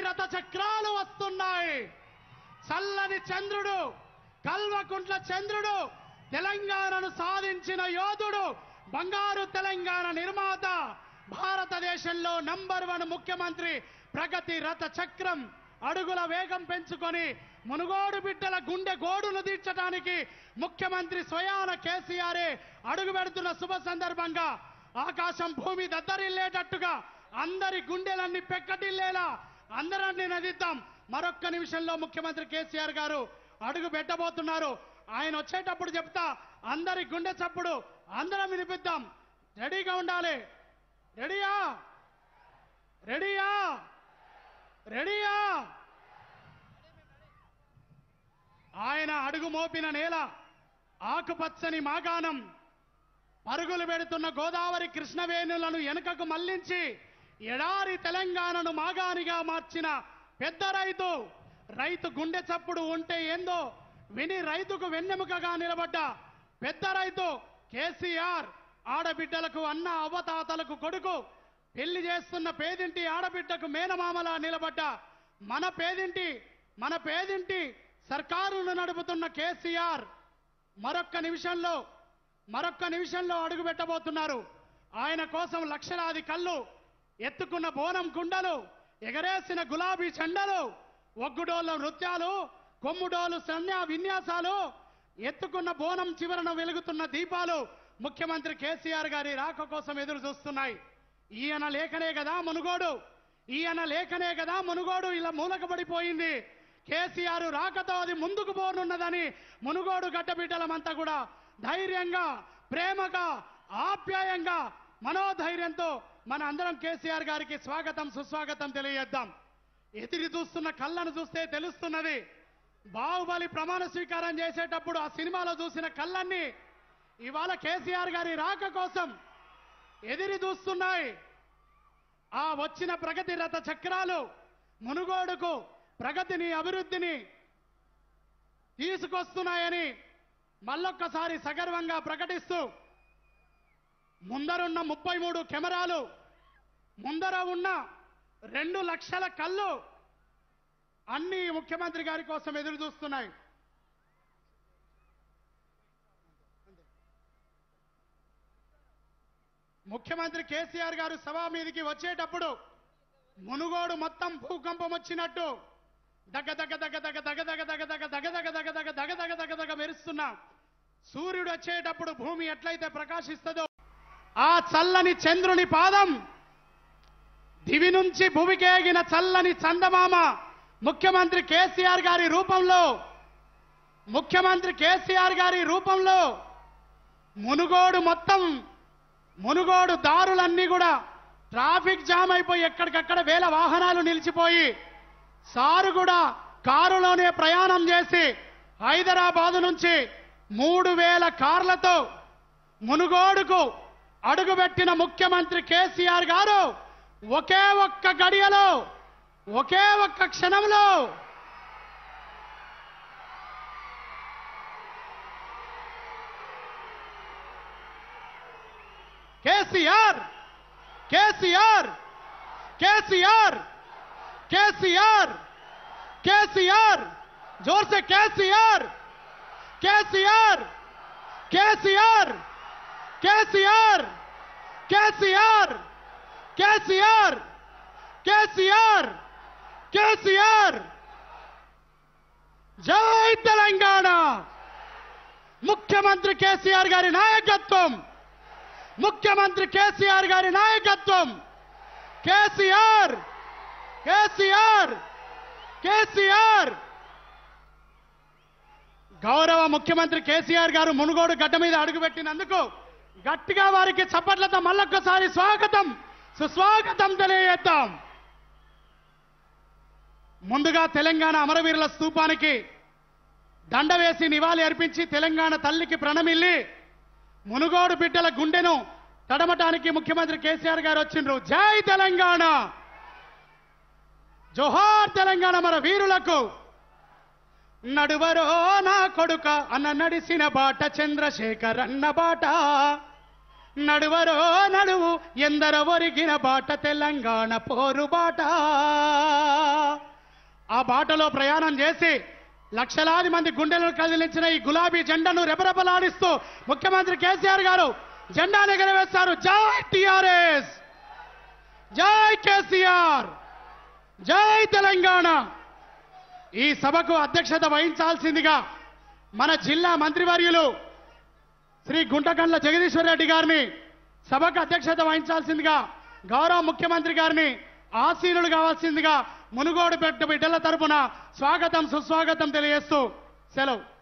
రథ చక్రాలు వస్తున్నాయి చల్లని చంద్రుడు కల్వకుంట్ల చంద్రుడు తెలంగాణను సాధించిన యోధుడు బంగారు తెలంగాణ నిర్మాత భారతదేశంలో నంబర్ వన్ ముఖ్యమంత్రి ప్రగతి రథ చక్రం అడుగుల వేగం పెంచుకొని మునుగోడు బిడ్డల గుండె గోడును తీర్చడానికి ముఖ్యమంత్రి స్వయాన కేసీఆరే అడుగు పెడుతున్న శుభ సందర్భంగా ఆకాశం భూమి దద్దరిల్లేటట్టుగా అందరి గుండెలన్నీ పెక్కటిల్లేలా అందరాన్ని నదిద్దాం మరొక్క నిమిషంలో ముఖ్యమంత్రి కేసీఆర్ గారు అడుగు పెట్టబోతున్నారు ఆయన వచ్చేటప్పుడు చెప్తా అందరి గుండె చప్పుడు అందరం వినిపిద్దాం రెడీగా ఉండాలి రెడీయా రెడీయా రెడీయా ఆయన అడుగు మోపిన నేల ఆకుపచ్చని మాగాణం పరుగులు పెడుతున్న గోదావరి కృష్ణవేణులను వెనుకకు మళ్లించి ఎడారి తెలంగాణను మాగానిగా మార్చిన పెద్ద రైతు రైతు గుండె చప్పుడు ఉంటే ఏందో విని రైతుకు వెన్నెముకగా నిలబడ్డ పెద్ద రైతు కేసీఆర్ ఆడబిడ్డలకు అన్న అవతాతలకు కొడుకు పెళ్లి చేస్తున్న పేదింటి ఆడబిడ్డకు మేనమామలా నిలబడ్డ మన పేదింటి మన పేదింటి సర్కారును నడుపుతున్న కేసీఆర్ మరొక్క నిమిషంలో మరొక్క నిమిషంలో అడుగు పెట్టబోతున్నారు ఆయన కోసం లక్షలాది కళ్ళు ఎత్తుకున్న బోనం కుండలు ఎగరేసిన గులాబీ చెండలు ఒగ్గుడోళ్ళ నృత్యాలు కొమ్ముడోలు సన్యా విన్యాసాలు ఎత్తుకున్న బోనం చివరన వెలుగుతున్న దీపాలు ముఖ్యమంత్రి కేసీఆర్ గారి రాక కోసం ఎదురు చూస్తున్నాయి ఈయన లేఖనే కదా మునుగోడు ఈయన లేఖనే కదా మునుగోడు ఇలా మూలకబడిపోయింది కేసీఆర్ రాకతో అది ముందుకు పోనున్నదని మునుగోడు గడ్డబిడ్డలమంతా కూడా ధైర్యంగా ప్రేమగా ఆప్యాయంగా మనోధైర్యంతో మన అందరం కేసీఆర్ గారికి స్వాగతం సుస్వాగతం తెలియజేద్దాం ఎదిరి చూస్తున్న కళ్ళను చూస్తే తెలుస్తున్నది బాహుబలి ప్రమాణ స్వీకారం చేసేటప్పుడు ఆ సినిమాలో చూసిన కళ్ళన్నీ ఇవాళ కేసీఆర్ గారి రాక కోసం ఎదిరి చూస్తున్నాయి ఆ వచ్చిన ప్రగతి రథ చక్రాలు మునుగోడుకు ప్రగతిని అభివృద్ధిని తీసుకొస్తున్నాయని మళ్ళొక్కసారి సగర్వంగా ప్రకటిస్తూ ముందరున్న ముప్పై మూడు కెమెరాలు ముందర ఉన్న రెండు లక్షల కళ్ళు అన్ని ముఖ్యమంత్రి గారి కోసం ఎదురు చూస్తున్నాయి ముఖ్యమంత్రి కేసీఆర్ గారు సభా మీదికి వచ్చేటప్పుడు మునుగోడు మొత్తం భూకంపం వచ్చినట్టు దగ దగ దగ దగ దగ దగ దగ దగ దగ దగ దగ దగ దగ దగ దగ దగ మెరుస్తున్న సూర్యుడు వచ్చేటప్పుడు భూమి ఎట్లయితే ప్రకాశిస్తుందో ఆ చల్లని చంద్రుని పాదం దివి నుంచి భూమికేగిన చల్లని చందమామ ముఖ్యమంత్రి కేసీఆర్ గారి రూపంలో ముఖ్యమంత్రి కేసీఆర్ గారి రూపంలో మునుగోడు మొత్తం మునుగోడు దారులన్నీ కూడా ట్రాఫిక్ జామ్ అయిపోయి ఎక్కడికక్కడ వేల వాహనాలు నిలిచిపోయి సారు కూడా కారులోనే ప్రయాణం చేసి హైదరాబాదు నుంచి మూడు వేల కార్లతో మునుగోడుకు అడుగుపెట్టిన ముఖ్యమంత్రి కేసీఆర్ గారు ఒకే ఒక్క గడియలో ఒకే ఒక్క క్షణంలో కేసీఆర్ కేసీఆర్ కేసీఆర్ కేసీఆర్ కేసీఆర్ जोर से केसीआर केसीआर केसीआर केसीआर केसीआर केसीआर केसीआर केसीआर జై తెలంగాణ ముఖ్యమంత్రి కేసీఆర్ గారి నాయకత్వం ముఖ్యమంత్రి కేసీఆర్ గారి నాయకత్వం కేసీఆర్ కేసీఆర్ కేసీఆర్ గౌరవ ముఖ్యమంత్రి కేసీఆర్ గారు మునుగోడు గడ్డ మీద అడుగుపెట్టినందుకు గట్టిగా వారికి చప్పట్లతో మళ్ళొక్కసారి స్వాగతం సుస్వాగతం తెలియజేద్దాం ముందుగా తెలంగాణ అమరవీరుల స్తూపానికి దండ వేసి నివాళి అర్పించి తెలంగాణ తల్లికి ప్రణమిల్లి మునుగోడు బిడ్డల గుండెను తడమటానికి ముఖ్యమంత్రి కేసీఆర్ గారు వచ్చిండ్రు జై తెలంగాణ జోహార్ తెలంగాణ మన వీరులకు నడువరో నా కొడుక అన్న నడిసిన బాట చంద్రశేఖర్ అన్న బాట నడువరో నడువు ఎందర ఒరిగిన బాట తెలంగాణ పోరు బాట ఆ బాటలో ప్రయాణం చేసి లక్షలాది మంది గుండెలను కదిలించిన ఈ గులాబీ జెండాను రెపరెపలాడిస్తూ ముఖ్యమంత్రి కేసీఆర్ గారు జెండాను ఎగరవేస్తారు జై టిఆర్ఎస్ జై కేసీఆర్ జై తెలంగాణ ఈ సభకు అధ్యక్షత వహించాల్సిందిగా మన జిల్లా మంత్రివర్యులు శ్రీ గుంటకండ్ల జగదీశ్వర్ రెడ్డి గారిని సభకు అధ్యక్షత వహించాల్సిందిగా గౌరవ ముఖ్యమంత్రి గారిని ఆసీనులు కావాల్సిందిగా మునుగోడు పెట్ట బిడ్డల తరపున స్వాగతం సుస్వాగతం తెలియజేస్తూ సెలవు